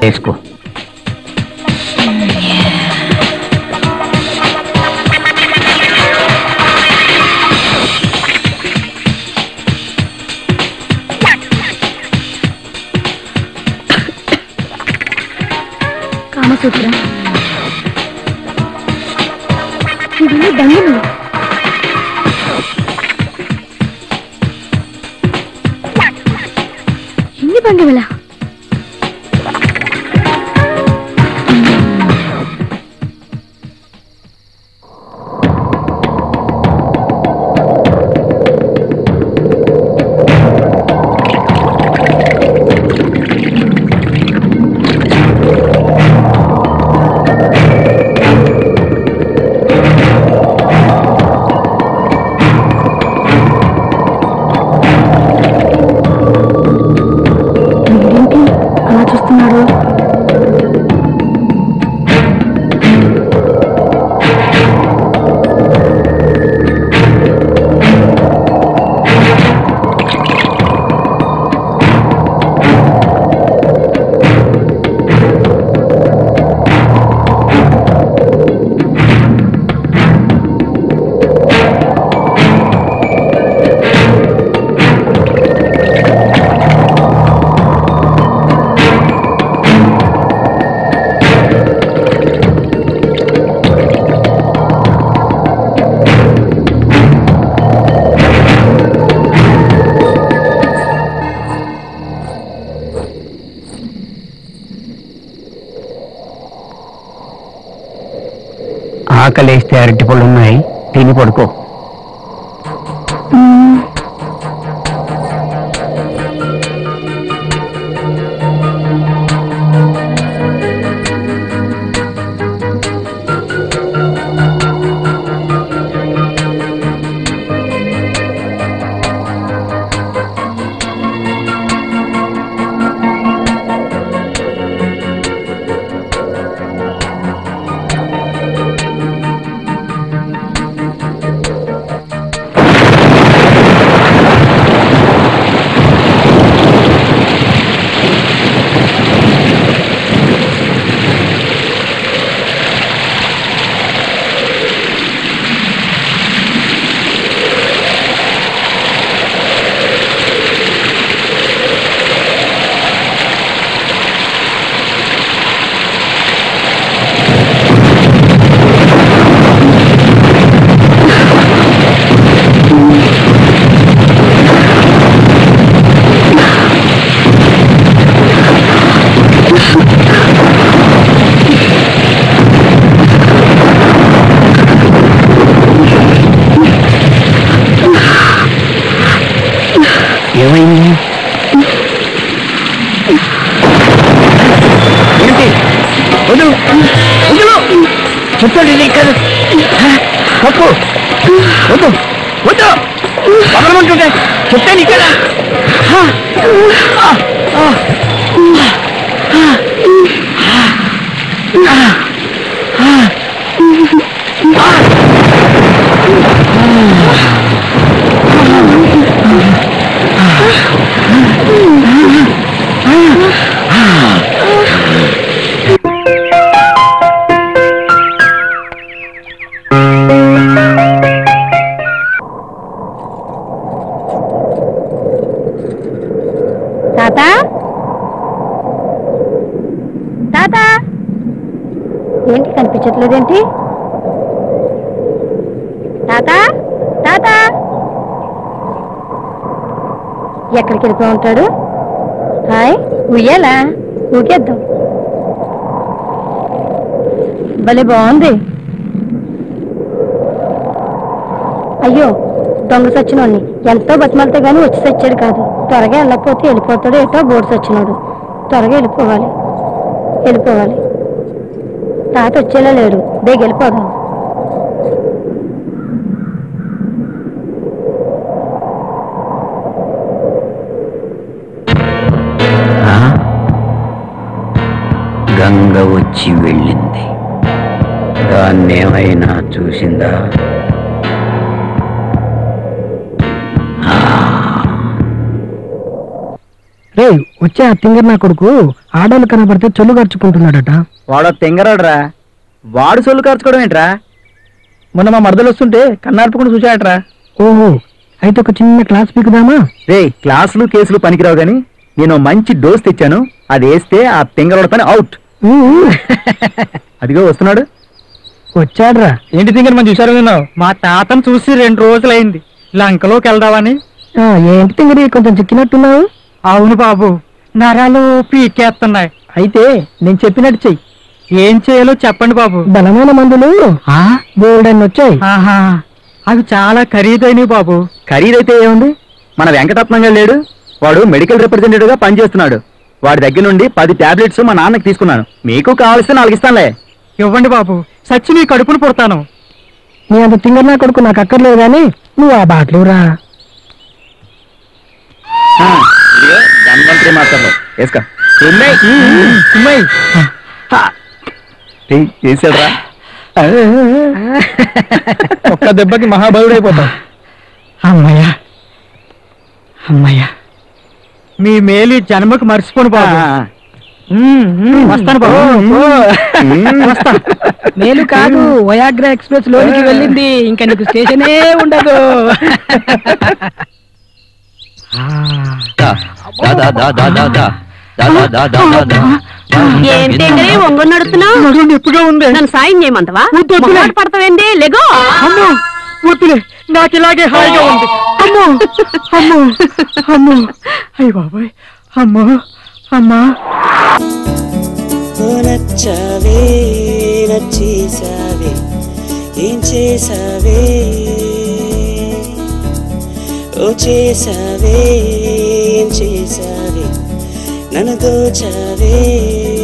వేసుకో కామసూత్రం ఇవన్నీ దండలు ఎన్ని బండివలా వీడేంటి అలా చూస్తున్నాడు ఆకలేస్తే అరటి పళ్ళు ఉన్నాయి తిని పడుకో ఏమైంది ఏంటి వదులు వదులు చెప్తాడు ఇది కాదు తప్పు వద్దు వద్దు వదలమంటుంటే చెప్తాను ఇక్కడ తాత తాత ఏంటి కనిపించట్లేదేంటి తాత తాత ఎక్కడికి వెళ్ళిపో ఉంటాడు హాయ్ ఉయ్యాలా ఊకేద్దాం భలే బాగుంది అయ్యో దొంగ సచ్చినోడిని ఎంతో బతిమాలతో గాని వచ్చి సచ్చాడు కాదు త్వరగా వెళ్ళకపోతే వెళ్ళిపోతాడు ఏటో బోర్డు సచ్చినోడు త్వరగా వెళ్ళిపోవాలి వెళ్ళిపోవాలి తాత వచ్చేలా లేడు బేగ వెళ్ళిపోదాం ఆ? గంగ వచ్చి వెళ్ళింది దాన్నేమైనా చూసిందా ఆ. ఏయ్ వచ్చే ఆ తింగర్ నా కొడుకు ఆడోళ్ళు కనబడితే చొల్లు గరుచుకుంటున్నాడట వాడు తెంగరాడురా వాడు సొల్లు ఖర్చుకోవడం ఏంట్రా మొన్న మా మరదలు వస్తుంటే కన్నార్పకుండా చూసాడట్రా ఓహో అయితే ఒక చిన్న క్లాస్ పీకుదామా రే క్లాసులు కేసులు పనికిరావు గాని నేను ఓ మంచి డోస్ తెచ్చాను అది వేస్తే ఆ తెంగరోడ పని అవుట్ ఊ, అదిగో వస్తున్నాడు వచ్చాడ్రా ఏంటి తింగర్ మనం చూసారు విన్నావు మా తాతను చూసి రెండు రోజులైంది లంకలోకి వెళ్దామని ఆ, ఏంటి తింగరి కొంచెం చిక్కినట్టున్నావు అవును బాబు నరాలు పీకేస్తున్నాయి అయితే నేను చెప్పినట్టు చెయ్యి ఏం చేయాలో చెప్పండి బాబు బలమైన మందులు బోల్డన్ని వచ్చాయి ఆహా అవి చాలా ఖరీదైనవి బాబు ఖరీదైతే ఏముంది మన వెంకటరత్నంగా లేడు వాడు మెడికల్ రిప్రజెంటేటివ్ గా పనిచేస్తున్నాడు వాడి దగ్గర నుండి పది టాబ్లెట్స్ మా నాన్నకి తీసుకున్నాను మీకు కావలిస్తే నాలుగు ఇస్తానులే ఇవ్వండి బాబు సచ్చి నీ కడుపును పుడతాను నీ అంత తింగర్ నా కొడుకు నాకు అక్కర్లేదు కానీ నువ్వు ఆ బాటలు రా ధన్వంతరి మాత్రమే వేసుకో చేసాడరా ఒక్క దెబ్బకి మహాబలుడైపోతావు అమ్మయ్యా అమ్మయ్యా మీ మేలు ఈ జన్మకు మర్చిపోను బాబు వస్తాను బాబు వస్తా మేలు కాదు వయాగ్రా ఎక్స్ప్రెస్ లోనికి వెళ్ళింది ఇంకా నీకు స్టేషనే ఉండదు ఏంటి ఒంగు నడుస్తున్నావు ఎప్పుడో ఉంది నన్ను సాయం చేయమంతవా వద్దు, వద్దులే. మొహమాట పడతావేంటి లెగో అమ్మో వద్దులే నాకు ఇలాగే హాయిగా ఉంది అమ్మో అమ్మో అమ్మో అయ్య బాబాయ్ అమ్మో అమ్మా ఓ నచ్చావే నచ్చేసావే ఏం చేసావే ఓ చేసావే ఏం చేసావే నన్ను దోచావే